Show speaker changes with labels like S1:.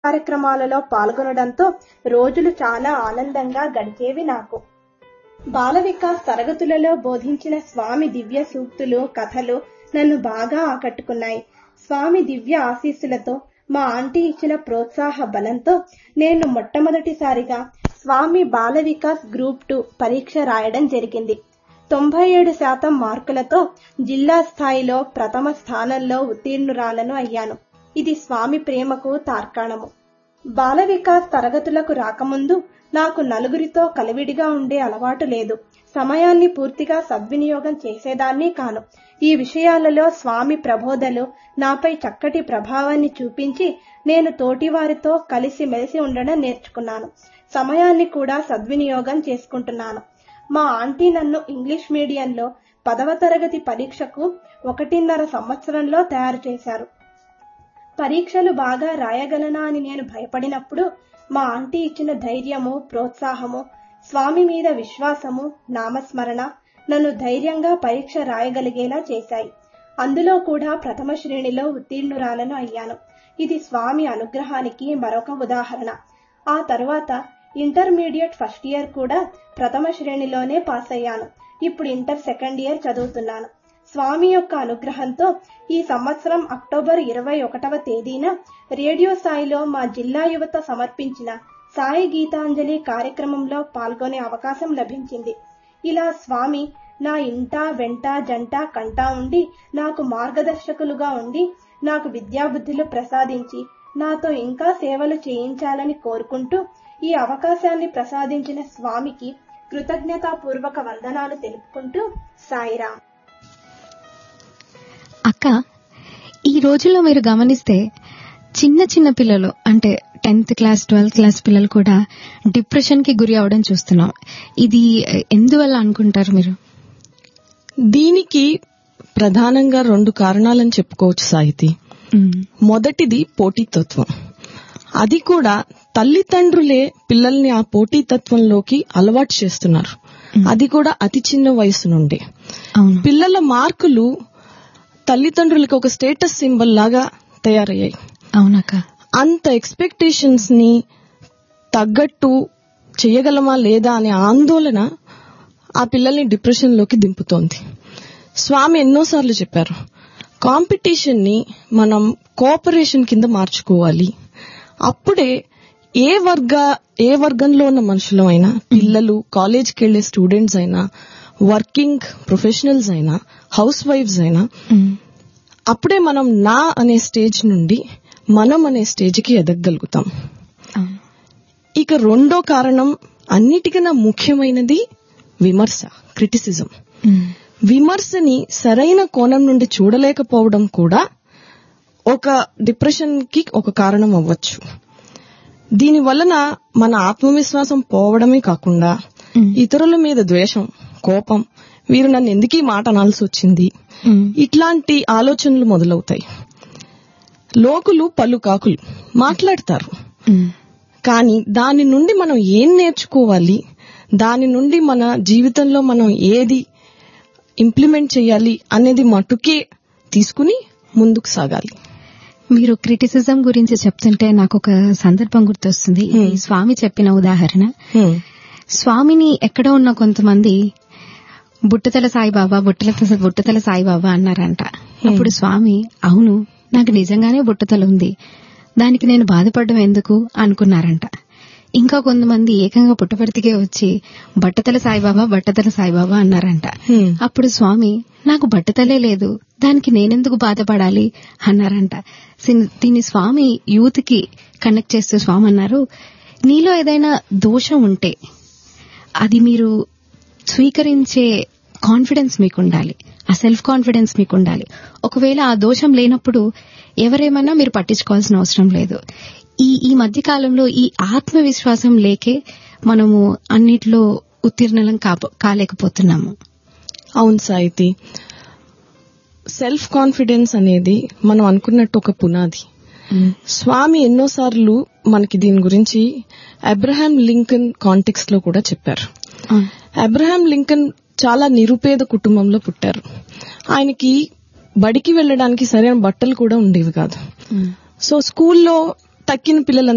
S1: కార్యక్రమాలలో పాల్గొనడంతో రోజులు చాలా ఆనందంగా గడిచేవి నాకు బాల వికాస్ తరగతులలో బోధించిన స్వామి దివ్య సూక్తులు కథలు నన్ను బాగా ఆకట్టుకున్నాయి స్వామి దివ్య ఆశీస్సులతో మా ఆంటీ ఇచ్చిన ప్రోత్సాహ బలంతో నేను మొట్టమొదటిసారిగా స్వామి బాల వికాస్ గ్రూప్ టూ పరీక్ష రాయడం జరిగింది తొంభై ఏడు శాతం మార్కులతో జిల్లా స్థాయిలో ప్రథమ స్థానంలో ఉత్తీర్ణురాలను అయ్యాను ఇది స్వామి ప్రేమకు తార్కాణము బాల వికాస్ తరగతులకు రాకముందు నాకు నలుగురితో కలివిడిగా ఉండే అలవాటు లేదు సమయాన్ని పూర్తిగా సద్వినియోగం చేసేదాన్ని కాను ఈ విషయాలలో స్వామి ప్రబోధలు నాపై చక్కటి ప్రభావాన్ని చూపించి నేను తోటివారితో కలిసి మెలిసి ఉండడం నేర్చుకున్నాను సమయాన్ని కూడా సద్వినియోగం చేసుకుంటున్నాను మా ఆంటీ నన్ను ఇంగ్లీష్ మీడియంలో పదవ తరగతి పరీక్షకు ఒకటిన్నర సంవత్సరంలో తయారు చేశారు పరీక్షలు బాగా రాయగలనా అని నేను భయపడినప్పుడు మా ఆంటీ ఇచ్చిన ధైర్యము ప్రోత్సాహము స్వామి మీద విశ్వాసము నామస్మరణ నన్ను ధైర్యంగా పరీక్ష రాయగలిగేలా చేశాయి అందులో కూడా ప్రథమ శ్రేణిలో ఉత్తీర్ణురాలను అయ్యాను ఇది స్వామి అనుగ్రహానికి మరొక ఉదాహరణ ఆ తరువాత ఇంటర్మీడియట్ ఫస్ట్ ఇయర్ కూడా ప్రథమ శ్రేణిలోనే పాస్ అయ్యాను ఇప్పుడు ఇంటర్ సెకండ్ ఇయర్ చదువుతున్నాను స్వామి యొక్క అనుగ్రహంతో ఈ సంవత్సరం అక్టోబర్ ఇరవై ఒకటవ తేదీన రేడియో సాయిలో మా జిల్లా యువత సమర్పించిన సాయి గీతాంజలి కార్యక్రమంలో పాల్గొనే అవకాశం లభించింది ఇలా స్వామి నా ఇంట వెంట జంట కంట ఉండి నాకు మార్గదర్శకులుగా ఉండి నాకు విద్యాబుద్ధులు ప్రసాదించి నాతో ఇంకా సేవలు చేయించాలని కోరుకుంటూ ఈ అవకాశాన్ని ప్రసాదించిన స్వామికి కృతజ్ఞతాపూర్వక వందనాలు తెలుపుకుంటూ సాయిరాం
S2: అక్క ఈ రోజుల్లో మీరు గమనిస్తే చిన్న చిన్న పిల్లలు అంటే టెన్త్ క్లాస్ ట్వెల్త్ క్లాస్ పిల్లలు కూడా డిప్రెషన్ కి గురి అవడం చూస్తున్నాం ఇది ఎందువల్ల అనుకుంటారు మీరు
S3: దీనికి ప్రధానంగా రెండు కారణాలని చెప్పుకోవచ్చు సాహితి మొదటిది పోటీతత్వం అది కూడా తల్లిదండ్రులే పిల్లల్ని ఆ పోటీతత్వంలోకి అలవాటు చేస్తున్నారు అది కూడా అతి చిన్న వయసు నుండి
S2: అవును
S3: పిల్లల మార్కులు తల్లిదండ్రులకు ఒక స్టేటస్ సింబల్ లాగా తయారయ్యాయి
S2: అవునక్క
S3: అంత ఎక్స్పెక్టేషన్స్ ని తగ్గట్టు చేయగలమా లేదా అనే ఆందోళన ఆ పిల్లల్ని డిప్రెషన్ లోకి దింపుతోంది స్వామి ఎన్నోసార్లు చెప్పారు కాంపిటీషన్ ని మనం కోఆపరేషన్ కింద మార్చుకోవాలి అప్పుడే ఏ వర్గ ఏ వర్గంలో ఉన్న మనుషులు అయినా పిల్లలు కాలేజ్కి వెళ్లే స్టూడెంట్స్ అయినా వర్కింగ్ ప్రొఫెషనల్స్ అయినా హౌస్ వైఫ్స్ అయినా అప్పుడే మనం నా అనే స్టేజ్ నుండి మనం అనే స్టేజ్కి ఎదగగలుగుతాం
S2: అవును
S3: ఇక రెండో కారణం అన్నిటికన్నా ముఖ్యమైనది విమర్శ క్రిటిసిజం విమర్శని సరైన కోణం నుండి చూడలేకపోవడం కూడా ఒక డిప్రెషన్ కి ఒక కారణం అవ్వచ్చు దీని వలన మన ఆత్మవిశ్వాసం పోవడమే కాకుండా ఇతరుల మీద ద్వేషం కోపం వీరు నన్ను ఎందుకు ఈ మాట అనాల్సి వచ్చింది ఇట్లాంటి ఆలోచనలు మొదలవుతాయి లోకులు పలు కాకులు మాట్లాడతారు కానీ దాని నుండి మనం ఏం నేర్చుకోవాలి దాని నుండి మన జీవితంలో మనం ఏది ఇంప్లిమెంట్ చేయాలి అనేది మటుకే తీసుకుని ముందుకు సాగాలి
S2: మీరు క్రిటిసిజం గురించి చెప్తుంటే నాకు ఒక సందర్భం గుర్తొస్తుంది ఇది స్వామి చెప్పిన ఉదాహరణ స్వామిని ఎక్కడో ఉన్న కొంతమంది బుట్టతల సాయిబాబా బుట్టల బుట్టతల సాయిబాబా అన్నారంట అప్పుడు స్వామి అవును నాకు నిజంగానే బుట్టతల ఉంది దానికి నేను బాధపడడం ఎందుకు అనుకున్నారంట ఇంకా కొంతమంది ఏకంగా పుట్టపర్తికే వచ్చి బట్టతల సాయిబాబా బట్టతల సాయిబాబా అన్నారంట
S3: Hmm.
S2: అప్పుడు స్వామి నాకు బట్టతలే లేదు దానికి నేనెందుకు బాధపడాలి అన్నారంట సిన్- దీన్ని స్వామి యూత్ కి కనెక్ట్ చేస్తూ స్వామి అన్నారు నీలో ఏదైనా దోషం ఉంటే అది మీరు స్వీకరించే కాన్ఫిడెన్స్ మీకు ఉండాలి ఆ సెల్ఫ్ కాన్ఫిడెన్స్ మీకు ఉండాలి ఒకవేళ ఆ దోషం లేనప్పుడు ఎవరేమన్నా మీరు పట్టించుకోవాల్సిన అవసరం లేదు ఈ ఈ మధ్య కాలంలో ఈ ఆత్మవిశ్వాసం లేకే మనము అన్నిట్లో ఉత్తీర్ణలం కాప- కాలేకపోతున్నాము
S3: అవును సాయితి సెల్ఫ్ కాన్ఫిడెన్స్ అనేది మనం అనుకున్నట్టు ఒక పునాది స్వామి ఎన్నోసార్లు మనకి దీని గురించి అబ్రహాం లింకన్ కాంటెక్స్ట్ లో కూడా చెప్పారు అబ్రహాం లింకన్ చాలా నిరుపేద కుటుంబంలో పుట్టారు ఆయనకి బడికి వెళ్ళడానికి సరైన బట్టలు కూడా ఉండేవి కాదు సో స్కూల్లో తక్కిన పిల్లలందరూ